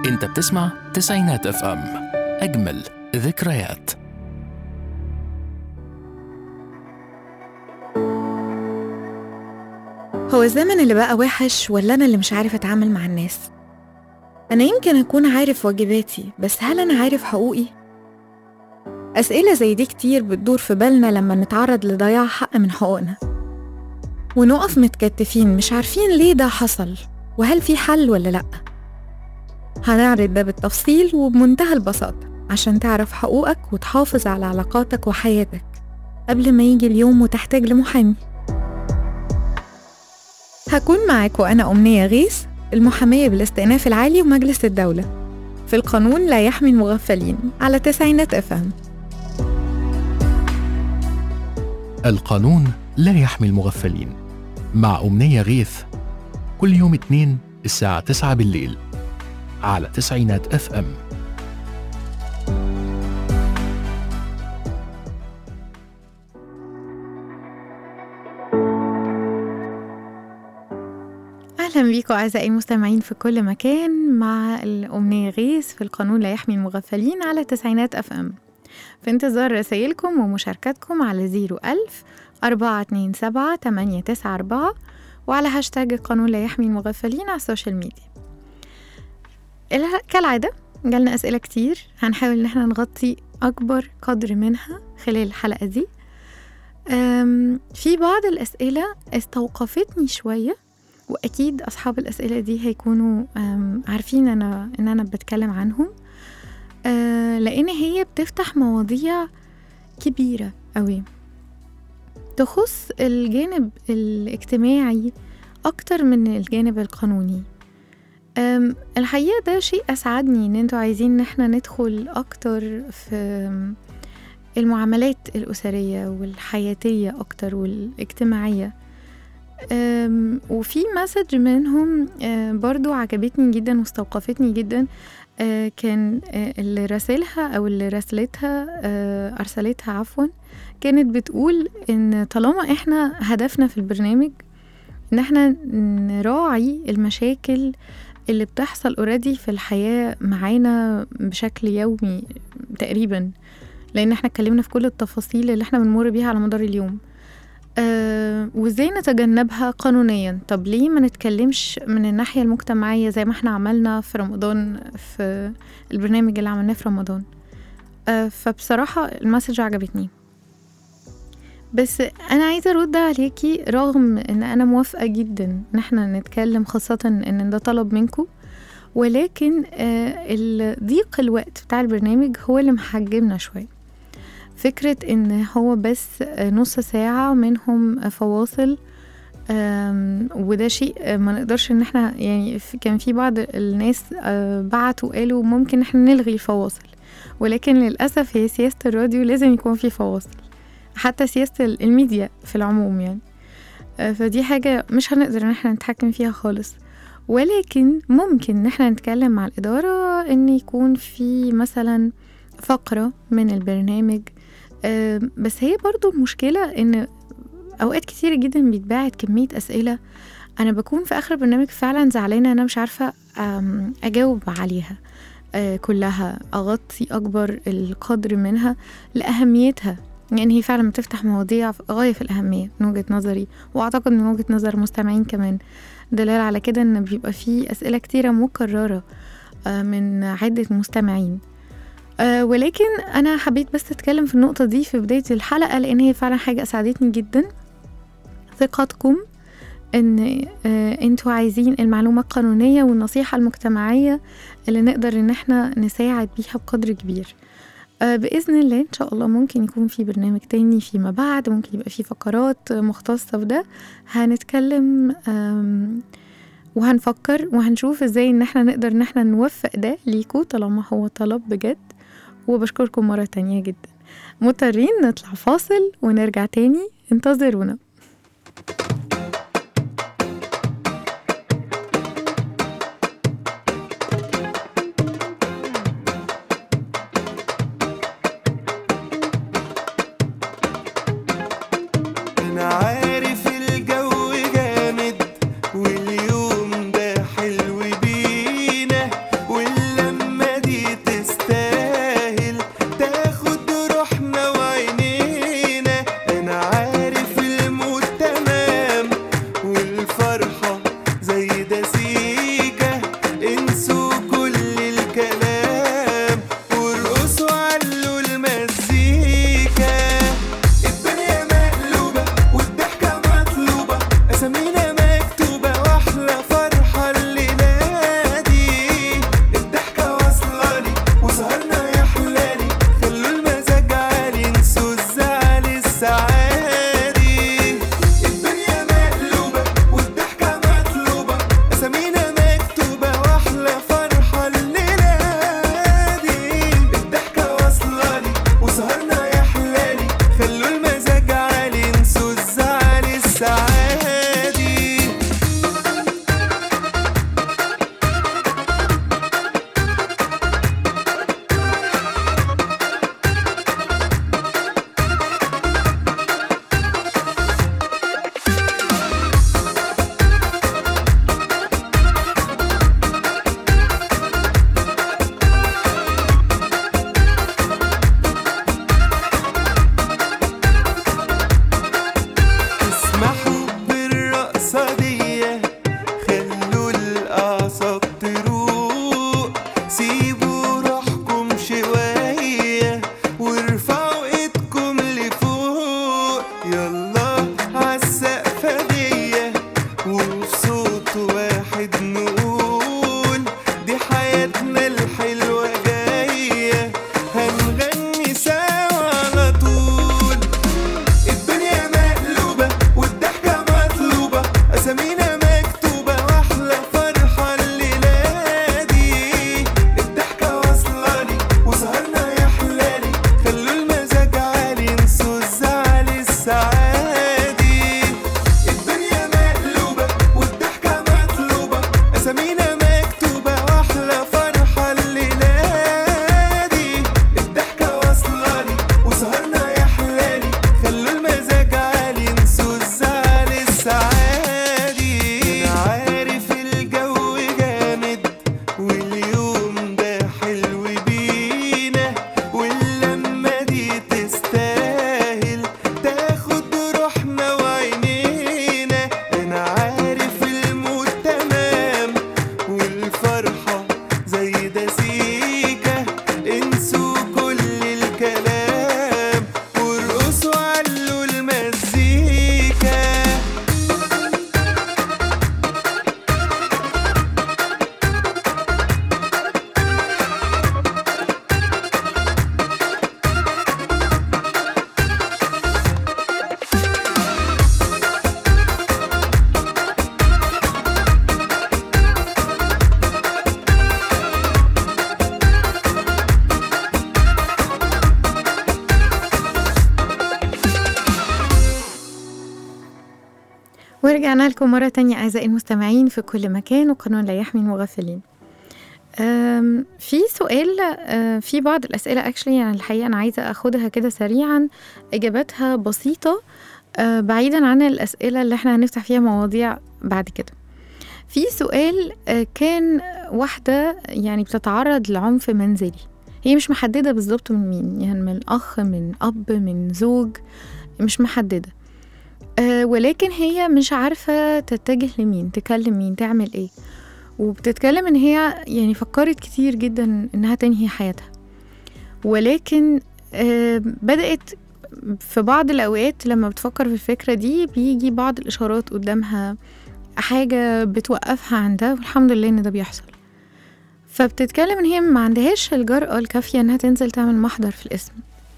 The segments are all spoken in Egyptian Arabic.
انت بتسمع تسعينات اف ام اجمل ذكريات هو الزمن اللي بقى وحش ولا أنا اللي مش عارف أتعامل مع الناس؟ أنا يمكن أكون عارف واجباتي بس هل أنا عارف حقوقي؟ أسئلة زي دي كتير بتدور في بالنا لما نتعرض لضياع حق من حقوقنا ونقف متكتفين مش عارفين ليه ده حصل وهل في حل ولا لأ هنعرض ده بالتفصيل وبمنتهى البساطة عشان تعرف حقوقك وتحافظ على علاقاتك وحياتك قبل ما يجي اليوم وتحتاج لمحامي هكون معاك وأنا أمنية غيث المحامية بالاستئناف العالي ومجلس الدولة في القانون لا يحمي المغفلين على تسعينات أفهم القانون لا يحمي المغفلين مع أمنية غيث كل يوم اثنين الساعة 9 بالليل على تسعينات اف ام أهلا بيكم أعزائي المستمعين في كل مكان مع الأمنية غيث في القانون لا يحمي المغفلين على تسعينات أف أم في انتظار رسائلكم ومشاركاتكم على زيرو ألف أربعة اتنين سبعة تمانية تسعة أربعة وعلى هاشتاج القانون لا يحمي المغفلين على السوشيال ميديا ال- كالعادة جالنا أسئلة كتير هنحاول إن احنا نغطي أكبر قدر منها خلال الحلقة دي أم، في بعض الأسئلة استوقفتني شوية واكيد اصحاب الاسئله دي هيكونوا أم، عارفين انا ان انا بتكلم عنهم أه، لان هي بتفتح مواضيع كبيره قوي تخص الجانب الاجتماعي اكتر من الجانب القانوني أم، الحقيقه ده شيء اسعدني ان انتوا عايزين ان احنا ندخل اكتر في المعاملات الاسريه والحياتيه اكتر والاجتماعيه أم، وفي مسج منهم أه، برضو عجبتني جدا واستوقفتني جدا أه، كان أه، اللي راسلها او اللي راسلتها أه، ارسلتها عفوا كانت بتقول ان طالما احنا هدفنا في البرنامج ان احنا نراعي المشاكل اللي بتحصل اوريدي في الحياة معانا بشكل يومي تقريبا لان احنا اتكلمنا في كل التفاصيل اللي احنا بنمر بيها على مدار اليوم آه وازاي نتجنبها قانونيا طب ليه ما نتكلمش من الناحية المجتمعية زي ما احنا عملنا في رمضان في البرنامج اللي عملناه في رمضان آه فبصراحة المسج عجبتني بس انا عايزة ارد عليكي رغم ان انا موافقة جدا ان احنا نتكلم خاصة ان ده طلب منكم ولكن آه ال- ضيق الوقت بتاع البرنامج هو اللي محجمنا شوية فكرة ان هو بس نص ساعة منهم فواصل أم، وده شيء ما نقدرش ان احنا يعني في- كان في بعض الناس آه، بعتوا قالوا ممكن احنا نلغي الفواصل ولكن للأسف هي سياسة الراديو لازم يكون في فواصل حتى سياسة ال- الميديا في العموم يعني آه، فدي حاجة مش هنقدر ان احنا نتحكم فيها خالص ولكن ممكن ان احنا نتكلم مع الإدارة ان يكون في مثلا فقرة من البرنامج آه، بس هي برضو المشكلة ان اوقات كتير جدا بيتباعت كمية اسئلة انا بكون في اخر البرنامج فعلا زعلانة انا مش عارفة آم، اجاوب عليها آه، كلها اغطي اكبر القدر منها لاهميتها يعني هي فعلا بتفتح مواضيع غاية في الأهمية من وجهة نظري وأعتقد من وجهة نظر المستمعين كمان دلالة على كده إن بيبقى في أسئلة كتيرة مكررة آه، من عدة مستمعين أه ولكن انا حبيت بس اتكلم في النقطه دي في بدايه الحلقه لان هي فعلا حاجه اسعدتني جدا ثقتكم ان آه انتوا عايزين المعلومه القانونيه والنصيحه المجتمعيه اللي نقدر ان احنا نساعد بيها بقدر كبير آه باذن الله ان شاء الله ممكن يكون في برنامج تاني فيما بعد ممكن يبقى في فقرات مختصه بده هنتكلم آم، وهنفكر وهنشوف ازاي ان احنا نقدر ان احنا نوفق ده ليكوا طالما هو طلب بجد وبشكركم مرة تانية جدا مضطرين نطلع فاصل ونرجع تاني انتظرونا انا عارف الجو جامد واليوم ده حلو بينا واللمة والفرحة زي ده سيكة انسوا كل الكلام وارقصوا علوا المزيكا الدنيا مقلوبة والضحكة مطلوبة أسامينا مكتوبة وأحلى فرحة الليلة دي الضحكة واصلة لي وسهرنا يا حلالي خلوا المزاج عالي انسوا الزعل السعادي الدنيا مقلوبة والضحكة مطلوبة أسامينا مكتوبة وأحلى فرحة الليلة دي الضحكة واصلة لي وسهرنا يا حلالي خلوا المزاج عالي انسوا الزعل السعادي اسمحوا بالرقصة دي خلوا الأعصاب تروق سيبوا روحكم شوية وارفعوا ايدكم لفوق يلا عالسقفة دي وبصوت واحد نقول دي حياتنا الحلوة جاية هنغني سوا على طول الدنيا مقلوبة والضحكة مطلوبة أسامينا مكتوبة وأحلى فرحة الليلة دي الضحكة واصلة لي وسهرنا يا حلالي خلوا المزاج عالي انسوا الزعل السعادي الدنيا مقلوبة والضحكة مطلوبة أسامينا مكتوبة وأحلى فرحة الليلة دي الضحكة واصلة لي وسهرنا يا حلالي خلوا المزاج عالي انسوا الزعل السعادي أنا عارف الجو جامد واليوم ده حلو بينا واللمة دي تستاهل تاخد روحنا وعينينا أنا عارف المود تمام والفرحة زي ده سيكة انسوا كل الكلام وارقصوا علوا المزيكا ورجعنا لكم مرة تانية أعزائي المستمعين في كل مكان وقانون لا يحمي المغفلين أم، في سؤال أه، في بعض الأسئلة اكشلي يعني الحقيقة أنا عايزة أخدها كده سريعا إجاباتها بسيطة أه، بعيدا عن الأسئلة اللي احنا هنفتح فيها مواضيع بعد كده في سؤال أه، كان واحدة يعني بتتعرض لعنف منزلي هي مش محددة بالظبط من مين يعني من أخ من أب من زوج مش محددة أه ولكن هي مش عارفة تتجه لمين تكلم مين تعمل ايه وبتتكلم ان هي يعني فكرت كتير جدا انها تنهي حياتها ولكن أه بدأت في بعض الأوقات لما بتفكر في الفكرة دي بيجي بعض الإشارات قدامها حاجة بتوقفها عن ده والحمد لله إن ده بيحصل فبتتكلم إن هي ما عندهاش الجرأة الكافية إنها تنزل تعمل محضر في الاسم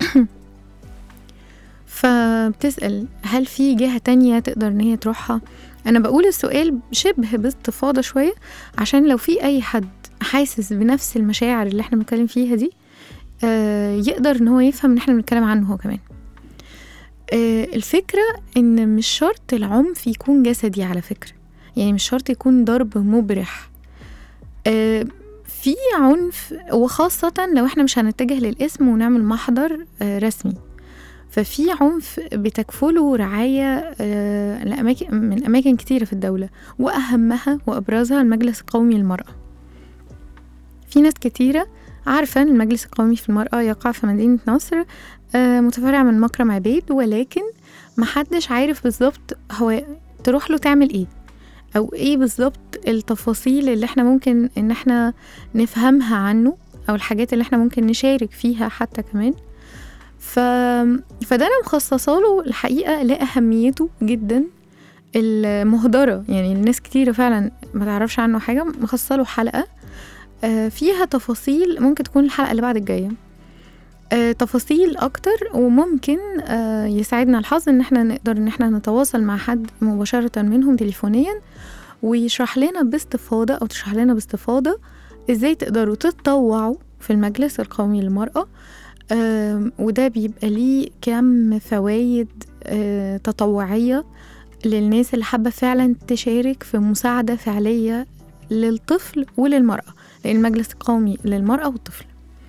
فبتسأل هل في جهة تانية تقدر إن هي تروحها أنا بقول السؤال شبه باستفاضة شوية عشان لو في أي حد حاسس بنفس المشاعر اللي احنا بنتكلم فيها دي آه يقدر إن هو يفهم إن احنا بنتكلم عنه هو كمان آه الفكرة إن مش شرط العنف يكون جسدي على فكرة يعني مش شرط يكون ضرب مبرح آه في عنف وخاصة لو احنا مش هنتجه للاسم ونعمل محضر آه رسمي ففي عنف بتكفله رعاية آه، لأماكن من أماكن كتيرة في الدولة وأهمها وأبرزها المجلس القومي للمرأة في ناس كتيرة عارفة إن المجلس القومي في المرأة يقع في مدينة نصر آه، متفرع من مكرم عبيد ولكن محدش عارف بالظبط هو تروح له تعمل ايه او ايه بالظبط التفاصيل اللي احنا ممكن ان احنا نفهمها عنه او الحاجات اللي احنا ممكن نشارك فيها حتى كمان ف... فده انا مخصصه له الحقيقه لاهميته جدا المهدره يعني الناس كتير فعلا ما تعرفش عنه حاجه مخصصه له حلقه آه، فيها تفاصيل ممكن تكون الحلقه اللي بعد الجايه آه، تفاصيل اكتر وممكن آه، يساعدنا الحظ ان احنا نقدر ان احنا نتواصل مع حد مباشره منهم تليفونيا ويشرح لنا باستفاضه او تشرح لنا باستفاضه ازاي تقدروا تتطوعوا في المجلس القومي للمراه آم، وده بيبقى ليه كم فوايد آه، تطوعيه للناس اللي حابه فعلا تشارك في مساعده فعليه للطفل وللمراه لان المجلس القومي للمراه والطفل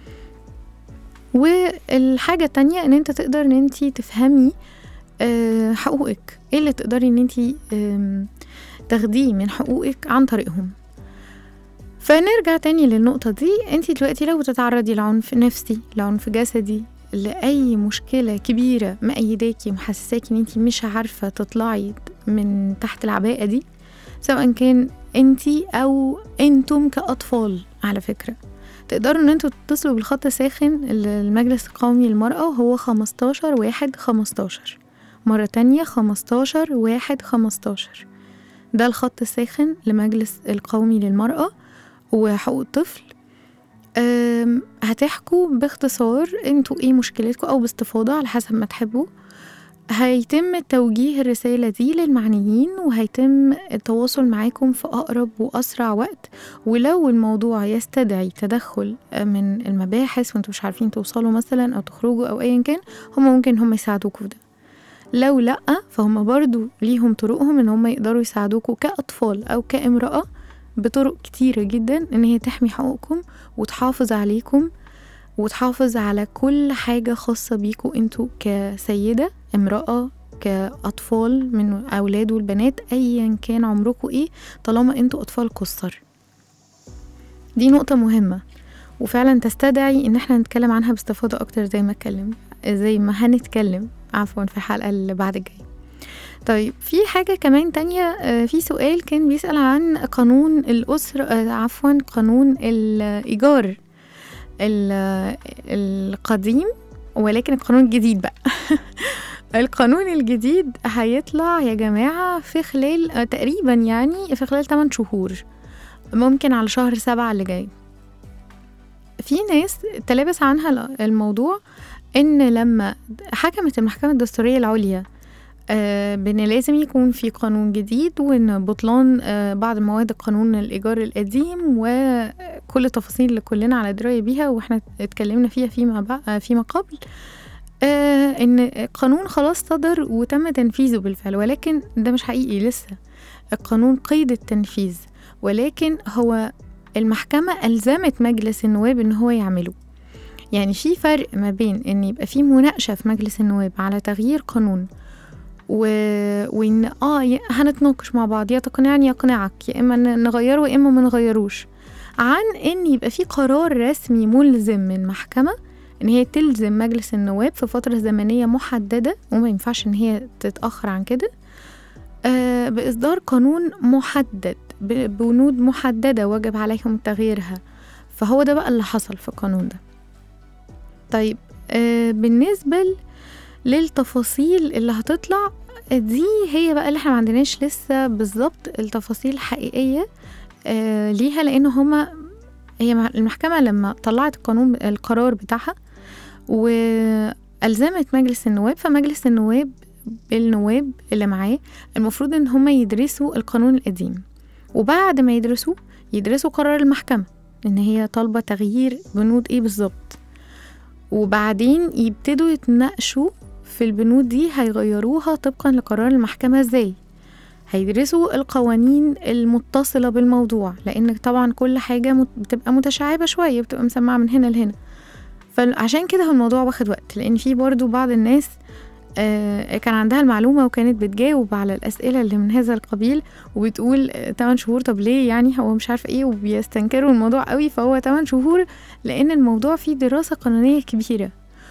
والحاجة التانية ان انت تقدر ان انت تفهمي آه، حقوقك ايه اللي تقدري ان انت آم، تاخديه من حقوقك عن طريقهم فنرجع تاني للنقطة دي انت دلوقتي لو بتتعرضي لعنف نفسي لعنف جسدي لأي مشكلة كبيرة مأيداكي محسساكي ان انت مش عارفة تطلعي من تحت العباءة دي سواء كان انتي او انتم كأطفال على فكرة تقدروا ان انتوا تتصلوا بالخط الساخن للمجلس القومي للمرأة وهو 15 واحد 15 مرة تانية 15 واحد 15 ده الخط الساخن لمجلس القومي للمرأة وحقوق الطفل أم، هتحكوا باختصار انتوا ايه مشكلتكم او باستفاضة على حسب ما تحبوا هيتم توجيه الرسالة دي للمعنيين وهيتم التواصل معاكم في أقرب وأسرع وقت ولو الموضوع يستدعي تدخل من المباحث وانتوا مش عارفين توصلوا مثلا أو تخرجوا أو أيا كان هم ممكن هم يساعدوكوا في ده لو لأ فهم برضو ليهم طرقهم ان هم يقدروا يساعدوكوا كأطفال أو كامرأة بطرق كتيرة جدا ان هي تحمي حقوقكم وتحافظ عليكم وتحافظ على كل حاجة خاصة بيكوا انتوا كسيدة امرأة كأطفال من أولاد والبنات أيا كان عمركم ايه طالما انتوا أطفال قصر دي نقطة مهمة وفعلا تستدعي ان احنا نتكلم عنها باستفاضة اكتر زي ما اتكلم زي ما هنتكلم عفوا في الحلقة اللي بعد الجاية طيب في حاجة كمان تانية آه، في سؤال كان بيسأل عن قانون الأسرة آه، عفوا قانون الإيجار ال- القديم ولكن القانون الجديد بقى القانون الجديد هيطلع يا جماعة في خلال آه، تقريبا يعني في خلال 8 شهور ممكن على شهر سبعة اللي جاي في ناس تلابس عنها الموضوع ان لما حكمت المحكمة الدستورية العليا آه، بان لازم يكون في قانون جديد وان بطلان آه، بعض مواد قانون الايجار القديم وكل التفاصيل اللي كلنا على درايه بيها واحنا اتكلمنا فيها فيما بع- فيما قبل آه، ان القانون خلاص صدر وتم تنفيذه بالفعل ولكن ده مش حقيقي لسه القانون قيد التنفيذ ولكن هو المحكمة ألزمت مجلس النواب إن هو يعمله يعني في فرق ما بين إن يبقى في مناقشة في مجلس النواب على تغيير قانون و... وإن آه ي- هنتناقش مع بعض يا تقنعني يقنعك يا إما ن- نغيره يا إما ما نغيروش عن إن يبقى في قرار رسمي ملزم من محكمة إن هي تلزم مجلس النواب في فترة زمنية محددة وما ينفعش إن هي تتأخر عن كده آه، بإصدار قانون محدد ب- بنود محددة وجب عليهم تغييرها فهو ده بقى اللي حصل في القانون ده طيب آه، بالنسبة ل- للتفاصيل اللي هتطلع دي هي بقى اللي احنا ما عندناش لسه بالظبط التفاصيل الحقيقية آه، ليها لأن هما هي مع- المحكمة لما طلعت القانون القرار بتاعها وألزمت مجلس النواب فمجلس النواب بالنواب اللي معاه المفروض ان هما يدرسوا القانون القديم وبعد ما يدرسوه يدرسوا قرار المحكمة ان هي طالبة تغيير بنود ايه بالظبط وبعدين يبتدوا يتناقشوا في البنود دي هيغيروها طبقا لقرار المحكمة ازاي هيدرسوا القوانين المتصلة بالموضوع لأن طبعا كل حاجة مت- بتبقى متشعبة شوية بتبقى مسمعة من هنا لهنا فعشان كده هو الموضوع واخد وقت لأن في برضو بعض الناس آه، كان عندها المعلومة وكانت بتجاوب على الأسئلة اللي من هذا القبيل وبتقول آه، 8 شهور طب ليه يعني هو مش عارفة ايه وبيستنكروا الموضوع قوي فهو 8 شهور لأن الموضوع فيه دراسة قانونية كبيرة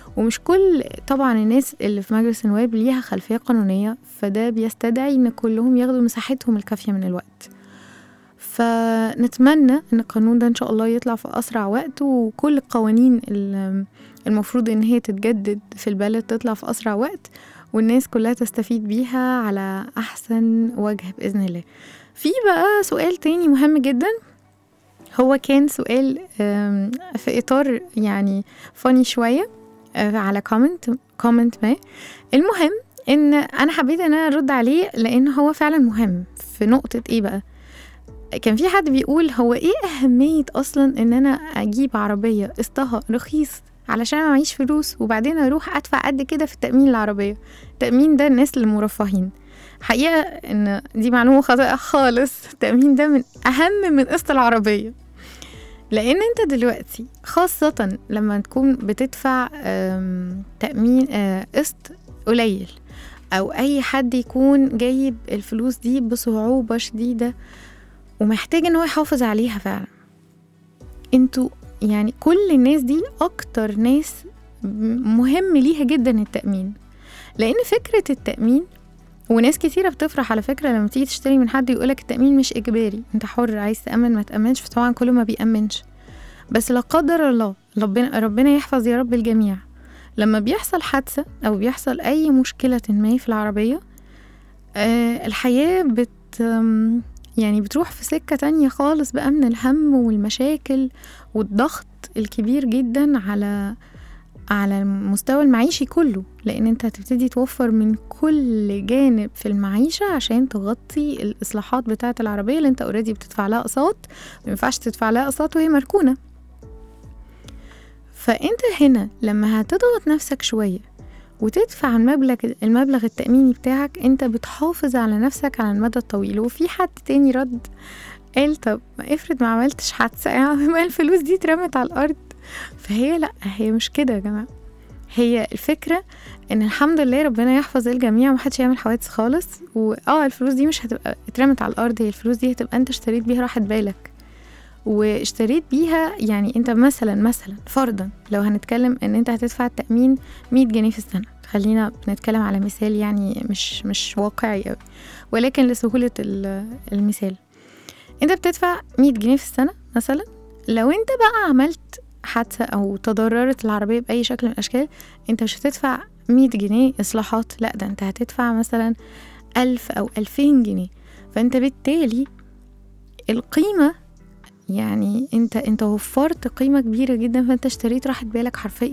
ومش كل طبعا الناس اللي في مجلس النواب ليها خلفية قانونية فده بيستدعي ان كلهم ياخدوا مساحتهم الكافية من الوقت فنتمنى ان القانون ده ان شاء الله يطلع في اسرع وقت وكل القوانين ال- المفروض ان هي تتجدد في البلد تطلع في اسرع وقت والناس كلها تستفيد بيها على احسن وجه باذن الله في بقى سؤال تاني مهم جدا هو كان سؤال آم، في اطار يعني فاني شويه آه، على كومنت كومنت ما المهم ان انا حبيت ان انا ارد عليه لان هو فعلا مهم في نقطه ايه بقى كان في حد بيقول هو ايه اهميه اصلا ان انا اجيب عربيه قسطها رخيص علشان ما معيش فلوس وبعدين اروح ادفع قد كده في التامين العربيه التامين ده الناس المرفهين حقيقه ان دي معلومه خاطئه خالص التامين ده من اهم من قسط العربيه لان انت دلوقتي خاصه لما تكون بتدفع آم، تامين آه، قسط قليل او اي حد يكون جايب الفلوس دي بصعوبه شديده ومحتاج ان هو يحافظ عليها فعلا انتوا يعني كل الناس دي اكتر ناس م- مهم ليها جدا التأمين لان فكرة التأمين وناس كتيرة بتفرح على فكرة لما تيجي تشتري من حد يقولك التأمين مش إجباري انت حر عايز تأمن ما تأمنش فطبعا كله ما بيأمنش بس لا قدر الله ربنا ربنا يحفظ يا رب الجميع لما بيحصل حادثة أو بيحصل أي مشكلة ما في العربية آه الحياة بت آم، يعني بتروح في سكة تانية خالص بقى من الهم والمشاكل والضغط الكبير جدا على على المستوى المعيشي كله لان انت هتبتدي توفر من كل جانب في المعيشة عشان تغطي الاصلاحات بتاعة العربية اللي انت اوريدي بتدفع لها اقساط مينفعش تدفع لها اقساط وهي مركونة فانت هنا لما هتضغط نفسك شوية وتدفع المبلغ المبلغ التأميني بتاعك انت بتحافظ على نفسك على المدى الطويل وفي حد تاني رد قال طب ما افرض ما عملتش حادثة يعني ما الفلوس دي اترمت على الأرض فهي لأ هي مش كده يا جماعة هي الفكرة ان الحمد لله ربنا يحفظ الجميع ومحدش يعمل حوادث خالص واه الفلوس دي مش هتبقى اترمت على الأرض هي الفلوس دي هتبقى انت اشتريت بيها راحة بالك واشتريت بيها يعني انت مثلا مثلا فرضا لو هنتكلم ان انت هتدفع التأمين 100 جنيه في السنة خلينا بنتكلم على مثال يعني مش مش واقعي قوي ولكن لسهولة ال- المثال انت بتدفع 100 جنيه في السنة مثلا لو انت بقى عملت حادثة او تضررت العربية بأي شكل من الأشكال انت مش هتدفع 100 جنيه إصلاحات لا ده انت هتدفع مثلا ألف أو ألفين جنيه فانت بالتالي القيمة يعني انت انت وفرت قيمة كبيرة جدا فانت اشتريت راحة بالك حرفيا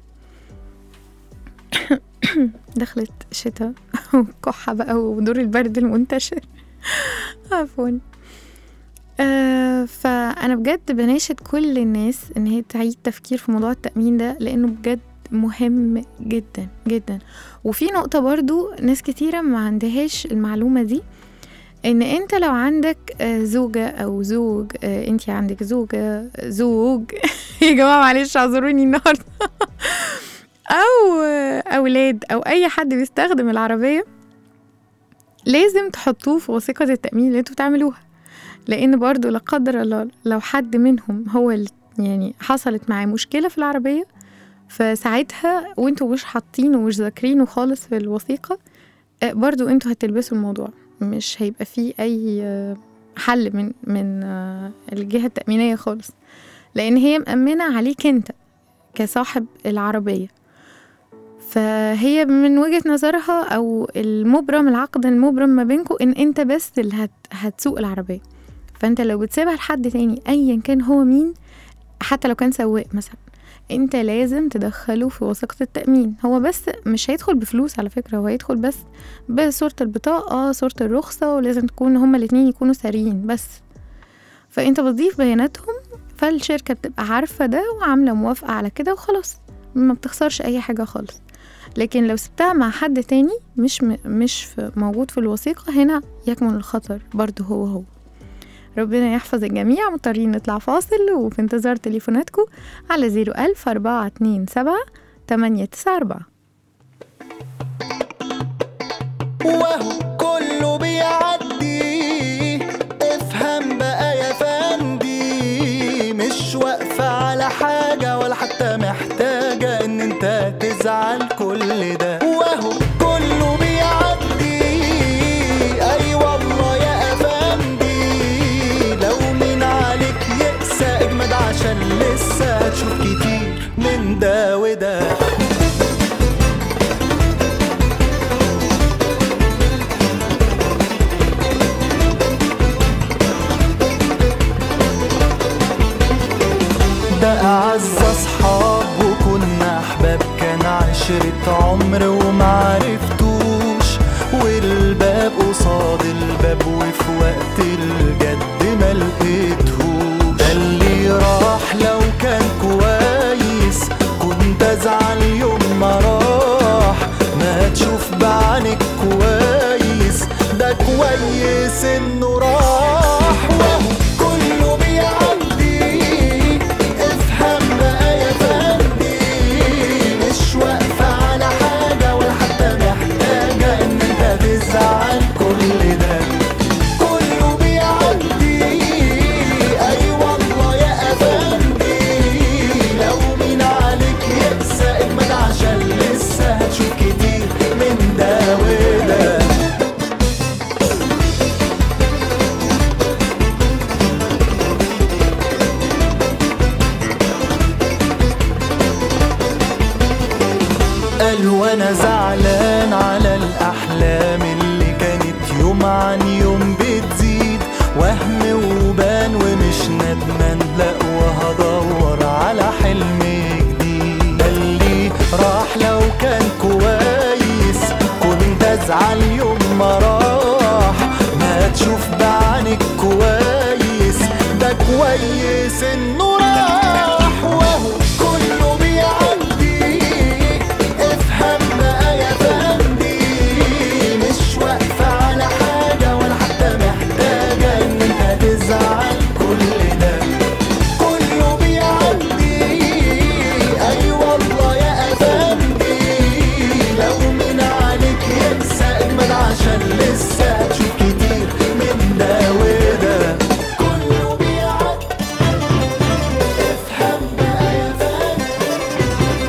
دخلت الشتاء وكحة بقى ودور البرد المنتشر عفوا آه فأنا بجد بناشد كل الناس إن هي تعيد تفكير في موضوع التأمين ده لأنه بجد مهم جدا جدا وفي نقطة برضو ناس كتيرة ما عندهاش المعلومة دي ان انت لو عندك آه، زوجة او زوج آه، انت عندك زوجة زوج يا جماعة معلش اعذروني النهاردة او آه، اولاد او اي حد بيستخدم العربية لازم تحطوه في وثيقة التأمين اللي انتوا بتعملوها لان برضو لا قدر الله لو حد منهم هو اللي يعني حصلت معاه مشكلة في العربية فساعتها وانتوا مش حاطينه ومش ذاكرينه خالص في الوثيقة آه، برضو انتوا هتلبسوا الموضوع مش هيبقى فيه اي آه، حل من من آه، الجهة التأمينية خالص لأن هي مأمنة عليك أنت كصاحب العربية فهي من وجهة نظرها أو المبرم العقد المبرم ما بينكم إن أنت بس اللي هت هتسوق العربية فأنت لو بتسيبها لحد تاني أيا كان هو مين حتى لو كان سواق مثلا انت لازم تدخله في وثيقة التأمين هو بس مش هيدخل بفلوس على فكرة هو هيدخل بس بصورة البطاقة صورة الرخصة ولازم تكون هما الاتنين يكونوا ساريين بس فانت بتضيف بياناتهم فالشركة بتبقى عارفة ده وعاملة موافقة على كده وخلاص ما بتخسرش أي حاجة خالص لكن لو سبتها مع حد تاني مش م... مش في موجود في الوثيقة هنا يكمن الخطر برضه هو هو ربنا يحفظ الجميع مضطرين نطلع فاصل وفي انتظار تليفوناتكم على زيرو ألف أربعة اتنين سبعة تمانية تسعة أربعة وهو كله بيعدي افهم بقى يا فندي مش واقفة على حاجة ولا حتى محتاجة ان انت عشان لسه هتشوف كتير من ده وده ده أعز أصحاب وكنا أحباب كان عشرة عمر ومعرفتوش والباب قصاد الباب وفي وقت الجد ما لقيتهوش ده اللي راح لو كان كويس كنت أزعل يوم ما راح ما تشوف بعينك كويس ده كويس إنه راح وهو كله بيعدي افهم بقى يا فندي مش واقفة على حاجة ولا حتى محتاجة إن أنت تزعل كل ده كله بيعدي أي والله يا أفندي لو مين عليك يقسى اجمد عشان لسه هتشوف كتير من ده وده قال وانا زعلان على الاحلام اللي كانت يوم عن يوم بتزيد وهم وبان ومش ندمان لا وهدور على حلم جديد قال لي راح لو كان كويس كنت ازعل يوم ما راح ما تشوف بعينك كويس ده كويس انه راح وهو كله بيعدي افهم بقى يا فندي مش واقفة على حاجة ولا حتى محتاجة ان انت تزعل كل ده كله بيعدي اي والله يا افندي لو من عليك يقسى اجمل عشان لسه هتشوف كتير من ده وده كله بيعدي افهم بقى يا فندي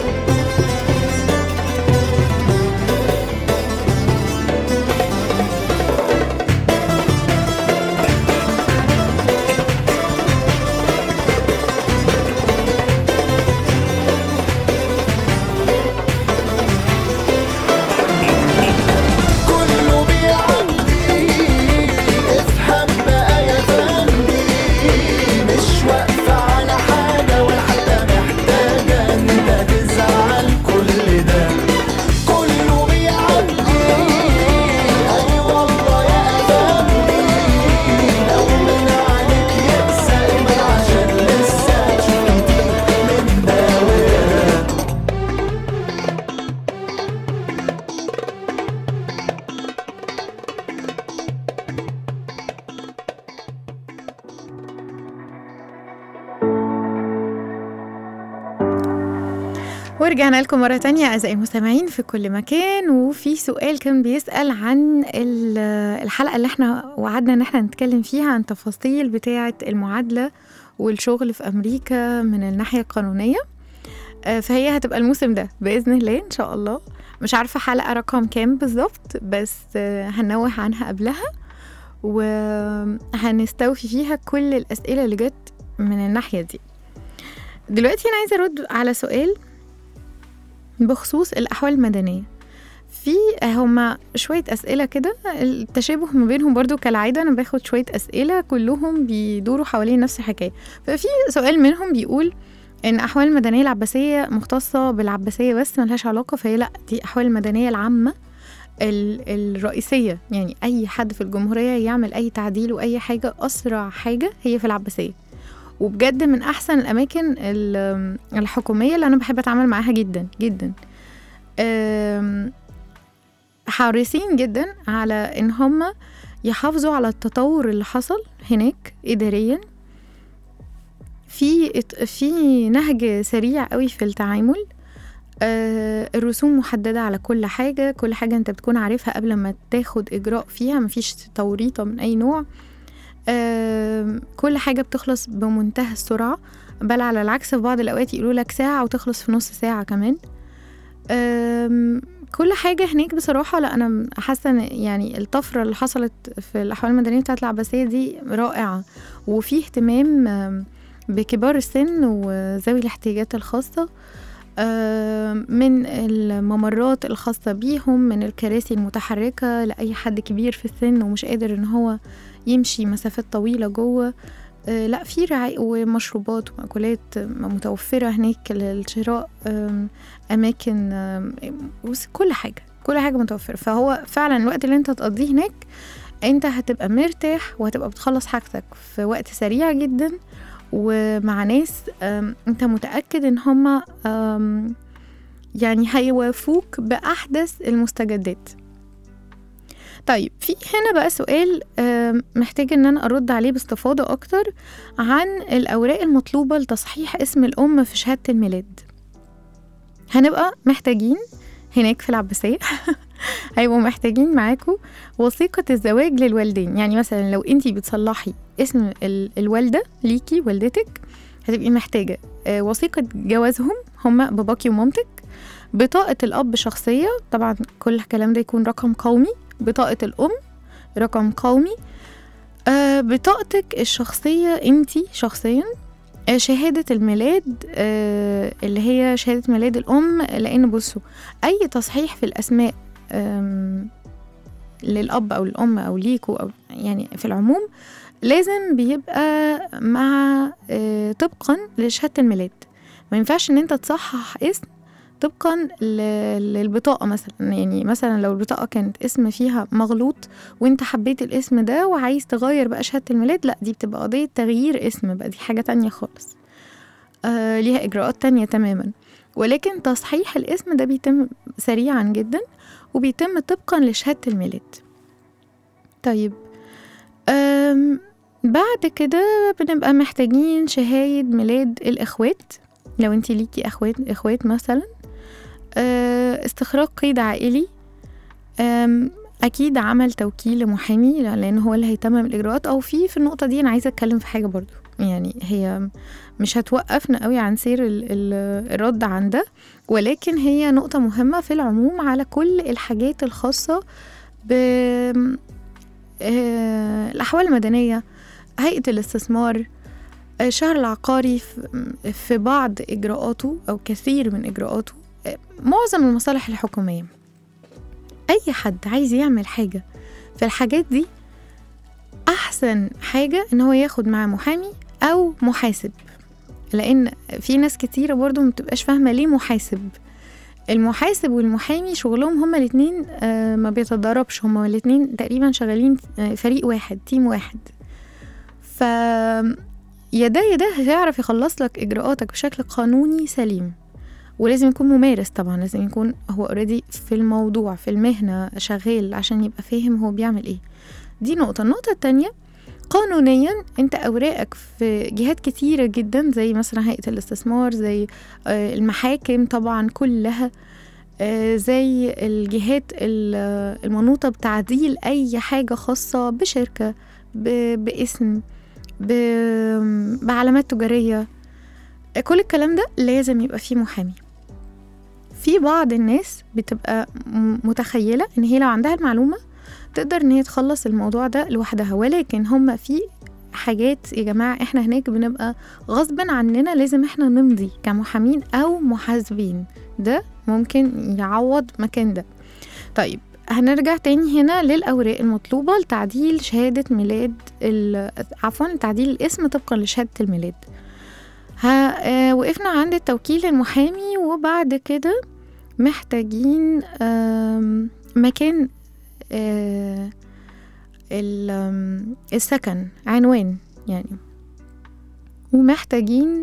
كله بيعدي افهم بقى يا فندي مش واقفة على حاجة ولا حتى محتاجة ان انت تزعل كل ده كله بيعدي اي والله يا فندي لو من عليك يقسى ايمن عشان لسه هتشوف كتير من ده وده ورجعنا لكم مرة تانية أعزائي المستمعين في كل مكان وفي سؤال كان بيسأل عن ال- الحلقة اللي احنا وعدنا ان احنا نتكلم فيها عن تفاصيل بتاعة المعادلة والشغل في أمريكا من الناحية القانونية آه، فهي هتبقى الموسم ده بإذن الله إن شاء الله مش عارفة حلقة رقم كام بالظبط بس آه، هنوه عنها قبلها وهنستوفي فيها كل الأسئلة اللي جت من الناحية دي دلوقتي أنا عايزة أرد على سؤال بخصوص الأحوال المدنية في هما شوية أسئلة كده التشابه ما بينهم برضو كالعادة أنا باخد شوية أسئلة كلهم بيدوروا حوالين نفس الحكاية ففي سؤال منهم بيقول إن أحوال المدنية العباسية مختصة بالعباسية بس ملهاش علاقة فهي لأ دي أحوال المدنية العامة ال- الرئيسية يعني أي حد في الجمهورية يعمل أي تعديل وأي حاجة أسرع حاجة هي في العباسية وبجد من أحسن الأماكن ال- الحكومية اللي أنا بحب أتعامل معاها جدا جدا أم، حريصين جدا على إن هم يحافظوا على التطور اللي حصل هناك إداريا في ات- في نهج سريع قوي في التعامل آه، الرسوم محددة على كل حاجة كل حاجة انت بتكون عارفها قبل ما تاخد إجراء فيها مفيش توريطة من أي نوع آم، كل حاجة بتخلص بمنتهى السرعة بل على العكس في بعض الأوقات يقولوا لك ساعة وتخلص في نص ساعة كمان آم، كل حاجة هناك بصراحة لا أنا حاسة إن يعني الطفرة اللي حصلت في الأحوال المدنية بتاعت العباسية دي رائعة وفي اهتمام آم، بكبار السن وذوي الاحتياجات الخاصة آه، من الممرات الخاصة بيهم من الكراسي المتحركة لأي حد كبير في السن ومش قادر إن هو يمشي مسافات طويلة جوه آه، لا في رعاية ومشروبات ومأكولات متوفرة هناك للشراء آم، أماكن آم، بص، كل حاجة كل حاجة متوفرة فهو فعلا الوقت اللي انت تقضيه هناك انت هتبقى مرتاح وهتبقى بتخلص حاجتك في وقت سريع جدا ومع ناس آم، انت متأكد ان هما آم، يعني هيوافوك بأحدث المستجدات طيب في هنا بقى سؤال آم، محتاج ان انا ارد عليه باستفاضة اكتر عن الاوراق المطلوبة لتصحيح اسم الام في شهادة الميلاد هنبقى محتاجين هناك في العباسية هيبقوا محتاجين معاكم وثيقة الزواج للوالدين يعني مثلا لو انتي بتصلحي اسم ال- الوالدة ليكي والدتك هتبقي محتاجة آه، وثيقة جوازهم هما باباكي ومامتك بطاقة الأب شخصية طبعا كل الكلام ده يكون رقم قومي بطاقة الأم رقم قومي آه، بطاقتك الشخصية انتي شخصيا آه، شهادة الميلاد آه، اللي هي شهادة ميلاد الأم لأن بصوا أي تصحيح في الأسماء آم، للأب أو الأم أو ليكوا أو يعني في العموم لازم بيبقى مع آه، طبقا لشهادة الميلاد ما ينفعش ان انت تصحح اسم طبقا ل- للبطاقة مثلا يعني مثلا لو البطاقة كانت اسم فيها مغلوط وانت حبيت الاسم ده وعايز تغير بقى شهادة الميلاد لا دي بتبقى قضية تغيير اسم بقى دي حاجة تانية خالص آه ليها إجراءات تانية تماما ولكن تصحيح الاسم ده بيتم سريعا جدا وبيتم طبقا لشهادة الميلاد طيب أم بعد كده بنبقى محتاجين شهايد ميلاد الإخوات لو انتي ليكي أخوات إخوات مثلا أه، استخراج قيد عائلي أم، أكيد عمل توكيل لمحامي لأن هو اللي هيتمم الإجراءات أو في في النقطة دي أنا عايزة أتكلم في حاجة برضو يعني هي مش هتوقفنا قوي عن سير ال- ال- الرد عن ده ولكن هي نقطة مهمة في العموم على كل الحاجات الخاصة ب آه، الأحوال المدنية هيئة الاستثمار آه، الشهر العقاري في- في بعض إجراءاته أو كثير من إجراءاته آه، معظم المصالح الحكومية أي حد عايز يعمل حاجة في الحاجات دي أحسن حاجة إن هو ياخد معاه محامي أو محاسب لأن في ناس كتيرة برضو مبتبقاش فاهمة ليه محاسب المحاسب والمحامي شغلهم هما الاتنين آه، ما بيتضاربش هما الاتنين تقريبا شغالين آه، فريق واحد تيم واحد ف يا ده يا ده هيعرف يخلص لك اجراءاتك بشكل قانوني سليم ولازم يكون ممارس طبعا لازم يكون هو اوريدي في الموضوع في المهنة شغال عشان يبقى فاهم هو بيعمل ايه دي نقطة النقطة التانية قانونيا انت اوراقك في جهات كتيرة جدا زي مثلا هيئة الاستثمار زي آه، المحاكم طبعا كلها آه، زي الجهات ال- المنوطة بتعديل أي حاجة خاصة بشركة ب- باسم ب- بعلامات تجارية كل الكلام ده لازم يبقى فيه محامي في بعض الناس بتبقى م- متخيلة إن هي لو عندها المعلومة تقدر إن هي تخلص الموضوع ده لوحدها ولكن هما في حاجات يا جماعة احنا هناك بنبقى غصبا عننا لازم احنا نمضي كمحامين أو محاسبين ده ممكن يعوض مكان ده طيب هنرجع تاني هنا للأوراق المطلوبة لتعديل شهادة ميلاد ال- عفوا تعديل الاسم طبقا لشهادة الميلاد ها آه وقفنا عند التوكيل المحامي وبعد كده محتاجين آم، مكان آه ال- آم، السكن عنوان يعني ومحتاجين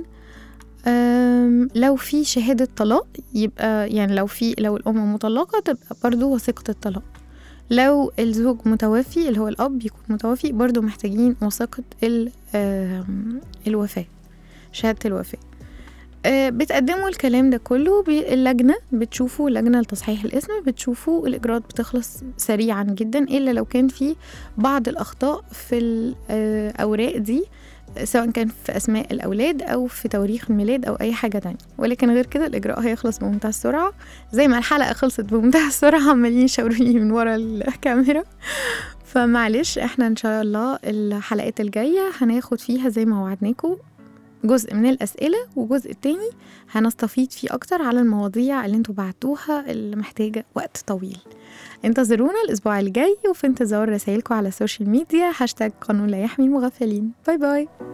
آم، لو في شهادة طلاق يبقى يعني لو في لو الأم مطلقة تبقى برضو وثيقة الطلاق لو الزوج متوفي اللي هو الأب يكون متوفي برضو محتاجين وثيقة ال- آم، الوفاة شهادة الوفاة آه، بتقدموا الكلام ده كله باللجنة بتشوفوا لجنة لتصحيح الاسم بتشوفوا الإجراءات بتخلص سريعا جدا إلا لو كان في بعض الأخطاء في الأوراق دي سواء كان في أسماء الأولاد أو في تواريخ الميلاد أو أي حاجة تانية ولكن غير كده الإجراء هيخلص بمنتهى السرعة زي ما الحلقة خلصت بمنتهى السرعة عمالين يشاوروا لي من ورا الكاميرا فمعلش احنا ان شاء الله الحلقات الجاية هناخد فيها زي ما وعدناكم جزء من الأسئلة وجزء تاني هنستفيد فيه أكتر على المواضيع اللي انتوا بعتوها اللي محتاجة وقت طويل انتظرونا الأسبوع الجاي وفي انتظار رسائلكم على السوشيال ميديا هاشتاج قانون لا يحمي المغفلين باي باي